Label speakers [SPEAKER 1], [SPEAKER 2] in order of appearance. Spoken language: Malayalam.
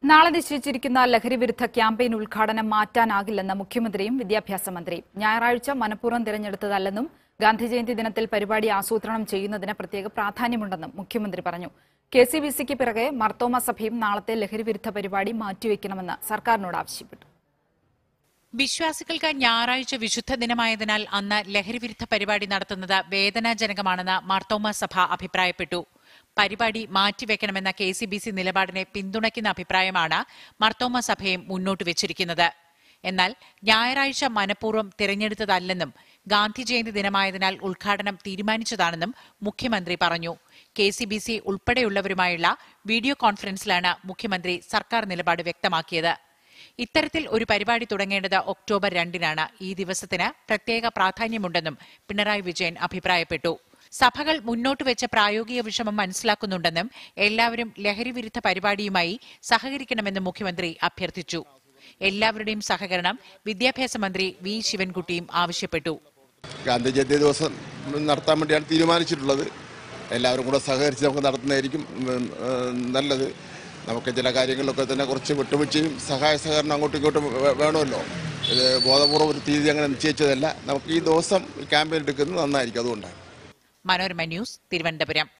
[SPEAKER 1] നാളെ നിശ്ചയിച്ചിരിക്കുന്ന ലഹരി വിരുദ്ധ ക്യാമ്പയിൻ ഉദ്ഘാടനം മാറ്റാനാകില്ലെന്ന് മുഖ്യമന്ത്രിയും വിദ്യാഭ്യാസ മന്ത്രിയും ഞായറാഴ്ച മനഃപൂർവ്വം തിരഞ്ഞെടുത്തതല്ലെന്നും ഗാന്ധി ജയന്തി ദിനത്തിൽ പരിപാടി ആസൂത്രണം ചെയ്യുന്നതിന് പ്രത്യേക പ്രാധാന്യമുണ്ടെന്നും മുഖ്യമന്ത്രി പറഞ്ഞു കെ സി ബി സിക്ക് പിറകെ മർത്തോമ സഭയും നാളത്തെ ലഹരി വിരുദ്ധ പരിപാടി മാറ്റിവെക്കണമെന്ന് സർക്കാരിനോട് ആവശ്യപ്പെട്ടു
[SPEAKER 2] വിശ്വാസികൾക്ക് ഞായറാഴ്ച വിശുദ്ധ ദിനമായതിനാൽ അന്ന് ലഹരിവിരുദ്ധ പരിപാടി നടത്തുന്നത് വേദനാജനകമാണെന്ന് മാർത്തോമ സഭ അഭിപ്രായപ്പെട്ടു പരിപാടി മാറ്റിവെക്കണമെന്ന കെ സി ബി സി നിലപാടിനെ പിന്തുണയ്ക്കുന്ന അഭിപ്രായമാണ് മാർത്തോമ സഭയും മുന്നോട്ട് വെച്ചിരിക്കുന്നത് എന്നാൽ ഞായറാഴ്ച മനഃപൂർവ്വം തിരഞ്ഞെടുത്തതല്ലെന്നും ഗാന്ധി ജയന്തി ദിനമായതിനാൽ ഉദ്ഘാടനം തീരുമാനിച്ചതാണെന്നും മുഖ്യമന്ത്രി പറഞ്ഞു കെ സി ബി സി ഉൾപ്പെടെയുള്ളവരുമായുള്ള വീഡിയോ കോൺഫറൻസിലാണ് മുഖ്യമന്ത്രി സർക്കാർ നിലപാട് വ്യക്തമാക്കിയത് ഇത്തരത്തിൽ ഒരു പരിപാടി തുടങ്ങേണ്ടത് ഒക്ടോബർ രണ്ടിനാണ് ഈ ദിവസത്തിന് പ്രത്യേക പ്രാധാന്യമുണ്ടെന്നും പിണറായി വിജയൻ അഭിപ്രായപ്പെട്ടു സഭകൾ മുന്നോട്ട് വെച്ച പ്രായോഗിക വിഷമം മനസ്സിലാക്കുന്നുണ്ടെന്നും എല്ലാവരും ലഹരിവിരുദ്ധ പരിപാടിയുമായി സഹകരിക്കണമെന്നും മുഖ്യമന്ത്രി അഭ്യർത്ഥിച്ചു എല്ലാവരുടെയും സഹകരണം വിദ്യാഭ്യാസ മന്ത്രി വി ശിവൻകുട്ടിയും ആവശ്യപ്പെട്ടു
[SPEAKER 3] ഗാന്ധി ജയന്തി ദിവസം നടത്താൻ വേണ്ടിയാണ് തീരുമാനിച്ചിട്ടുള്ളത് എല്ലാവരും കൂടെ സഹകരിച്ച് നമുക്ക് നടത്തുന്നതായിരിക്കും ഉം, ഉം, നല്ലത് നമുക്ക് ചില കാര്യങ്ങളിലൊക്കെ തന്നെ കുറച്ച് വിട്ടുവീഴ്ചയും സഹായ സഹകരണം അങ്ങോട്ടും ഇങ്ങോട്ടും വേ- വേണമല്ലോ ഇത് ബോധപൂർവ്വം ഒരു തീയതി അങ്ങനെ നിശ്ചയിച്ചതല്ല നമുക്ക് ഈ ദിവസം ക്യാമ്പയിൻ എടുക്കുന്നത് നന്നായിരിക്കും അതുകൊണ്ടാണ്
[SPEAKER 2] മനോരമ ന്യൂസ് തിരുവനന്തപുരം